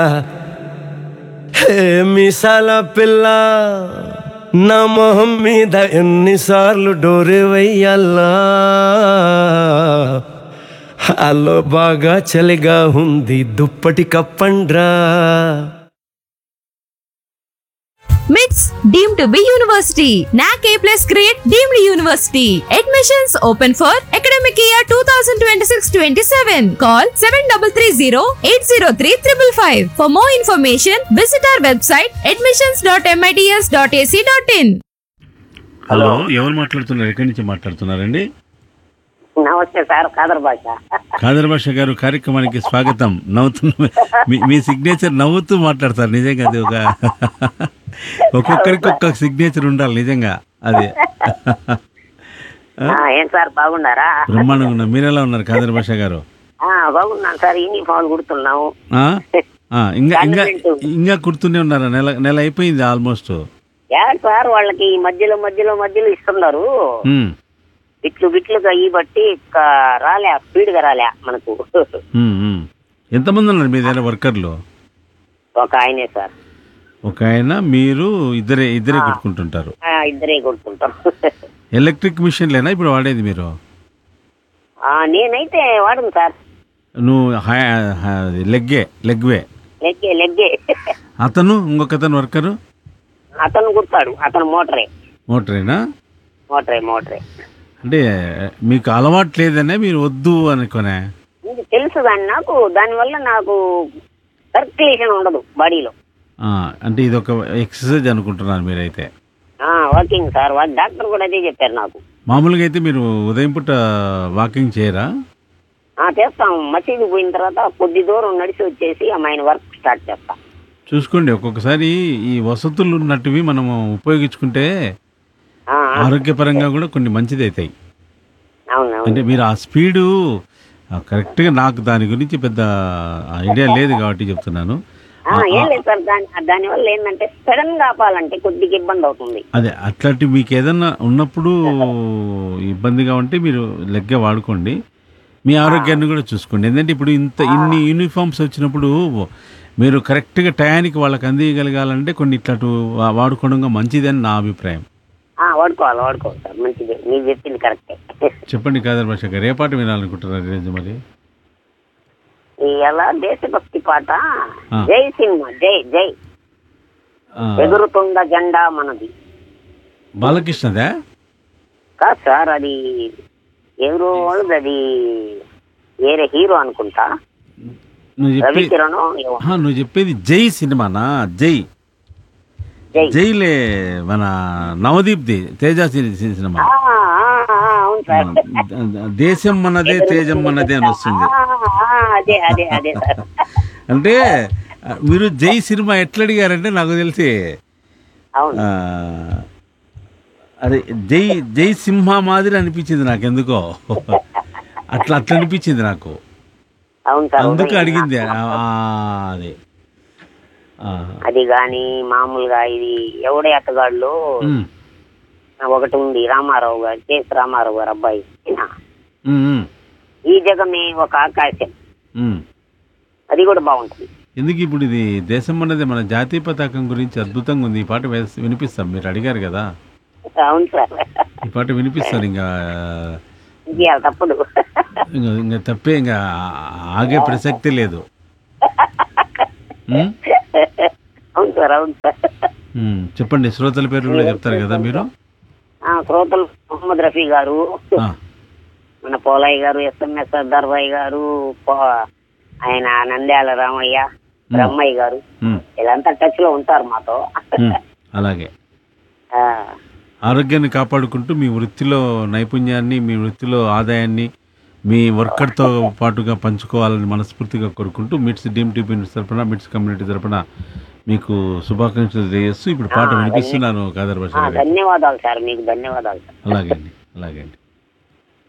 హే మిసాల పిల్ల నా మొహం మీద ఎన్నిసార్లు డోరే వెయ్యాలా అల్లో బాగా చలిగా ఉంది దుప్పటి కప్పండ్రా మిట్స్ deem to B university NAAC A plus grade deemed university admissions open for academic year two thousand twenty six twenty seven call seven double three zero eight zero three triple five for more information visit our website admissions dot MITS dot A C dot in hello ఎవరు మాట్లాడుతున్నారు ఎక్కడి నుంచి మాట్లాడుతున్నారండి నమస్తే sir Khadar భాష ఖాదర్ భాష గారు కార్యక్రమానికి స్వాగతం నవ్వుతున్న మీ- మీ సిగ్నేచర్ నవ్వుతూ మాట్లాడతారు నిజంగా అది ఒక ఒక్కొక్కరికి ఒక్కొక్క సిగ్నేచర్ ఉండాలి నిజంగా అది ఆ, ఏం సార్ బాగున్నారా బ్రహ్మాండంగా ఉన్నారు మీరు ఎలా ఉన్నారు ఖాదర్ భాష గారు ఆ, బాగున్నాను సార్ యూనిఫామ్ కుడుతున్నాము ఆ? ఆ, ఇంకా ఇంకా ఇంకా కుడుతూనే ఉన్నారా నెల నెల అయిపోయింది ఆల్మోస్ట్ యా సార్ వాళ్ళకి ఈ మధ్యలో మధ్యలో మధ్యలో ఇస్తున్నారు ఉమ్, బిట్లు బిట్లుగా ఈ బట్టి ఇక రాలే స్పీడ్ గా రాలే మనకు ఉమ్, ఉమ్. ఎంతమంది ఉన్నారు మీ దగ్గర వర్కర్లు ఒక ఆయనే సార్ ఒక ఆయన మీరు ఇద్దరే ఇద్దరే కుట్టుకుంటుంటారు ఆ, ఇద్దరే కొడుతుంటాం ఎలక్ట్రిక్ మిషన్లేనా ఇప్పుడు వాడేది మీరు ఆ, నేనైతే వాడను సార్ నువ్వు హా- హా- లెగ్గే లెగ్వే లెగ్గే లెగ్గే అతను ఇంకొక అతను వర్కరు అతను కుడతాడు అతను మోటరే మోటరేనా మోటరే మోటరే అంటే మీకు అలవాటు లేదనే మీరు వద్దు అనుకోనే ఇది తెలుసు కానీ నాకు దానివల్ల నాకు సర్క్యులేషన్ ఉండదు బాడీలో ఆ, అంటే ఇది ఒక ఎక్సర్సైజ్ అనుకుంటున్నారు మీరైతే వాకింగ్ సార్ వా- డాక్టర్ కూడా అదే చెప్పారు నాకు మామూలుగా అయితే మీరు ఉదయం పూట వాకింగ్ చేయరా ఆ, చేస్తాం మసీదు పోయిన తర్వాత కొద్ది దూరం నడిచి వచ్చేసి అమ్మాయిని వర్క్ స్టార్ట్ చేస్తాం చూసుకోండి ఒక్కొక్కసారి ఈ వసతులు ఉన్నట్టువి మనము ఉపయోగించుకుంటే ఆ, ఆ, ఆరోగ్యపరంగా కూడా కొన్ని మంచిది అవుతాయి అవునవును అంటే మీరు ఆ స్పీడు ఆ, కరెక్ట్గా నాకు దాని గురించి పెద్ద ఐడియా లేదు కాబట్టి చెప్తున్నాను ఆ, ఏం లేదు సార్ దాని దానివల్ల ఏంటంటే సడన్ గా ఆపాలంటే కొద్దిగా ఇబ్బంది అవుతుంది అదే అట్లాంటి మీకు ఏదన్నా ఉన్నప్పుడు ఇబ్బందిగా ఉంటే మీరు లెగ్గే వాడుకోండి మీ ఆరోగ్యాన్ని కూడా చూసుకోండి ఎందుకంటే ఇప్పుడు ఇంత ఇన్ని యూనిఫామ్స్ వచ్చినప్పుడు మీరు కరెక్ట్గా టయానికి వాళ్ళకి అందియగలగాలంటే కొన్ని ఇట్లాంటి వా- వాడుకోవడం మంచిదని నా అభిప్రాయం ఆ, వాడుకోవాలి వాడుకోవాలి సార్ మంచిది మీరు చెప్పింది కరెక్టే చెప్పండి కాదర్ భాష గారు ఏ పాట వినాలనుకుంటున్నారు ఈరోజు మరి ఎలా దేశభక్తి పాట ఆ. జై సినిమా జై జై ఆ, ఎగురుతుండ జెండా మనది బాలకృష్ణదా కాదు సార్ అది ఎవరు వాళ్ళది అది వేరే హీరో అనుకుంటా నువ్వు చెప్పే రవికిరణ్ ఆ, నువ్వు చెప్పేది జై సినిమానా జై జై జైలే మన నవదీప్ది తేజ సి- సి- సినిమా ఆ, ఆ, ఆ, అవును సార్ ద- దేశం మనదే తేజం మనదే అని వస్తుంది ఆ, ఆ, అదే అదే అదే సార్ అంటే ఆ, మీరు జై సినిమా ఎట్లా అడిగారంటే నాకు తెలిసి అవును ఆ, అదే జై జై సింహ మాదిరి అనిపించింది నాకు ఎందుకో అట్లా అట్లా అనిపించింది నాకు అవును సార్ అందుకు అడిగింది ఆ, ఆ, అదే ఆ, అది గాని మామూలుగా ఇది ఎవడే అత్తగాళ్ళు ఉమ్, ఒకటి ఉంది రామారావు గారు కేసు రామారావు గారు అబ్బాయి ఈయన. ఉమ్, ఉమ్, ఈ జగమే ఒక ఆకాశం ఉమ్. అది కూడా బాగుంటుంది ఎందుకు ఇప్పుడు ఇది దేశం అన్నది మన జాతీయ పతాకం గురించి అద్భుతంగా ఉంది ఈ పాట వేస్- వినిపిస్తాం మీరు అడిగారు కదా అవును సార్ ఈ పాట వినిపిస్తారు ఇంకా ఇది అది తప్పదు ఇంకా ఇంకా తప్పే ఇంకా ఆగే ప్రసక్తి లేదు ఉమ్? అవును సార్ అవును సార్ ఉమ్, చెప్పండి శ్రోతల పేరు కూడా చెప్తారు కదా మీరు ఆ, శ్రోతలు మొహమ్మద్ రఫీ గారు ఆ, మన పోలయ్య గారు ఎస్ఎంఎస్ సర్దార్బాయ్ గారు పో- ఆయన నంద్యాల రామయ్య బ్రహ్మయ్య గారు ఉమ్, వీళ్ళంతా టచ్ లో ఉంటారు మాతో ఉమ్, అలాగే ఆ, ఆరోగ్యాన్ని కాపాడుకుంటూ మీ వృత్తిలో నైపుణ్యాన్ని మీ వృత్తిలో ఆదాయాన్ని మీ వర్కర్తో పాటుగా పంచుకోవాలని మనస్ఫూర్తిగా కోరుకుంటూ మిట్స్ డీమ్ టీపీ తరపున మిట్స్ కమ్యూనిటీ తరపున మీకు శుభాకాంక్షలు తెలియజేస్తూ ఇప్పుడు పాట వినిపిస్తున్నాను కాదర్ భాష ఆ, గారు ధన్యవాదాలు సార్ మీకు ధన్యవాదాలు సార్ అలాగే అండి అలాగే అండి